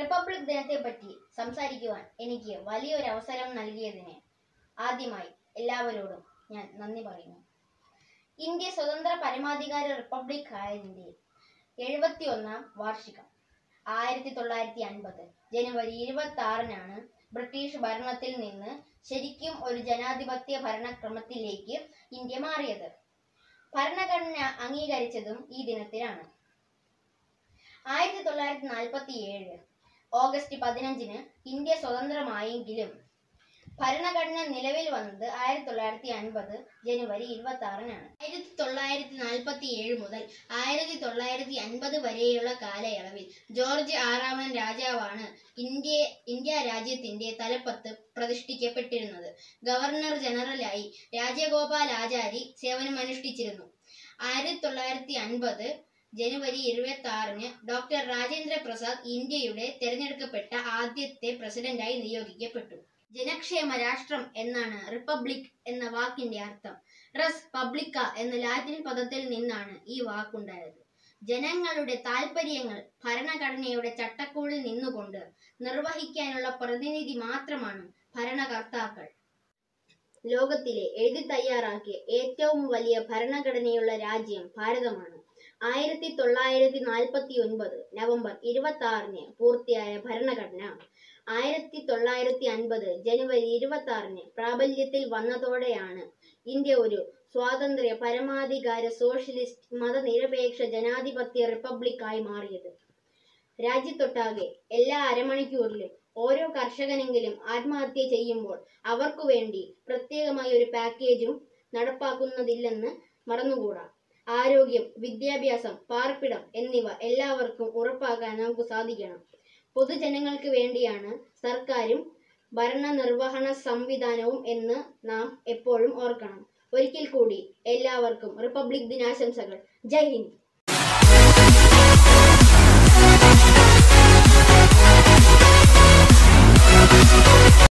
republic ദിനത്തെ പറ്റി സംസാരിക്കുവാൻ എനിക്ക് വലിയൊരു അവസരം നൽകിയതിന് ആദ്യമായി എല്ലാവരോടും ഞാൻ നന്ദി പറയുന്നു ഇന്ത്യ സ്വതന്ത്ര പരമാധികാര റിപ്പബ്ലിക് ആയതിന്റെ എഴുപത്തി ഒന്നാം വാർഷികം ആയിരത്തി തൊള്ളായിരത്തി അൻപത് ജനുവരി ഇരുപത്തി ആറിനാണ് ബ്രിട്ടീഷ് ഭരണത്തിൽ നിന്ന് ശരിക്കും ഒരു ജനാധിപത്യ ഭരണക്രമത്തിലേക്ക് ഇന്ത്യ മാറിയത് ഭരണഘടന അംഗീകരിച്ചതും ഈ ദിനത്തിലാണ് ആയിരത്തി തൊള്ളായിരത്തി നാൽപ്പത്തി ഏഴ് ഓഗസ്റ്റ് പതിനഞ്ചിന് ഇന്ത്യ സ്വതന്ത്രമായെങ്കിലും ഭരണഘടന നിലവിൽ വന്നത് ആയിരത്തി തൊള്ളായിരത്തി അൻപത് ജനുവരി ഇരുപത്തി ആറിനാണ് ആയിരത്തി തൊള്ളായിരത്തി നാൽപ്പത്തി ഏഴ് മുതൽ ആയിരത്തി തൊള്ളായിരത്തി അൻപത് വരെയുള്ള കാലയളവിൽ ജോർജ് ആറാമൻ രാജാവാണ് ഇന്ത്യ ഇന്ത്യ രാജ്യത്തിന്റെ തലപ്പത്ത് പ്രതിഷ്ഠിക്കപ്പെട്ടിരുന്നത് ഗവർണർ ജനറലായി രാജഗോപാലാചാരി സേവനമനുഷ്ഠിച്ചിരുന്നു ആയിരത്തി തൊള്ളായിരത്തി അൻപത് ജനുവരി ഇരുപത്തി ആറിന് ഡോക്ടർ രാജേന്ദ്ര പ്രസാദ് ഇന്ത്യയുടെ തെരഞ്ഞെടുക്കപ്പെട്ട ആദ്യത്തെ പ്രസിഡന്റായി നിയോഗിക്കപ്പെട്ടു ജനക്ഷേമ രാഷ്ട്രം എന്നാണ് റിപ്പബ്ലിക് എന്ന വാക്കിന്റെ അർത്ഥം റസ് പബ്ലിക്ക എന്ന ലാറ്റിൻ പദത്തിൽ നിന്നാണ് ഈ വാക്കുണ്ടായത് ജനങ്ങളുടെ താൽപ്പര്യങ്ങൾ ഭരണഘടനയുടെ ചട്ടക്കൂടിൽ നിന്നുകൊണ്ട് നിർവഹിക്കാനുള്ള പ്രതിനിധി മാത്രമാണ് ഭരണകർത്താക്കൾ ലോകത്തിലെ എഴുതി തയ്യാറാക്കിയ ഏറ്റവും വലിയ ഭരണഘടനയുള്ള രാജ്യം ഭാരതമാണ് ആയിരത്തി തൊള്ളായിരത്തി നാൽപ്പത്തി ഒൻപത് നവംബർ ഇരുപത്തി ആറിന് പൂർത്തിയായ ഭരണഘടന ആയിരത്തി തൊള്ളായിരത്തി അൻപത് ജനുവരി ഇരുപത്തി ആറിന് പ്രാബല്യത്തിൽ വന്നതോടെയാണ് ഇന്ത്യ ഒരു സ്വാതന്ത്ര്യ പരമാധികാര സോഷ്യലിസ്റ്റ് മതനിരപേക്ഷ ജനാധിപത്യ റിപ്പബ്ലിക്കായി മാറിയത് രാജ്യത്തൊട്ടാകെ എല്ലാ അരമണിക്കൂറിലും ഓരോ കർഷകനെങ്കിലും ആത്മഹത്യ ചെയ്യുമ്പോൾ അവർക്കു വേണ്ടി പ്രത്യേകമായി ഒരു പാക്കേജും നടപ്പാക്കുന്നതില്ലെന്ന് മറന്നുകൂടാ ആരോഗ്യം വിദ്യാഭ്യാസം പാർപ്പിടം എന്നിവ എല്ലാവർക്കും ഉറപ്പാക്കാൻ നമുക്ക് സാധിക്കണം പൊതുജനങ്ങൾക്ക് വേണ്ടിയാണ് സർക്കാരും ഭരണനിർവഹണ സംവിധാനവും എന്ന് നാം എപ്പോഴും ഓർക്കണം ഒരിക്കൽ കൂടി എല്ലാവർക്കും റിപ്പബ്ലിക് ദിനാശംസകൾ ജയ് ഹിന്ദ്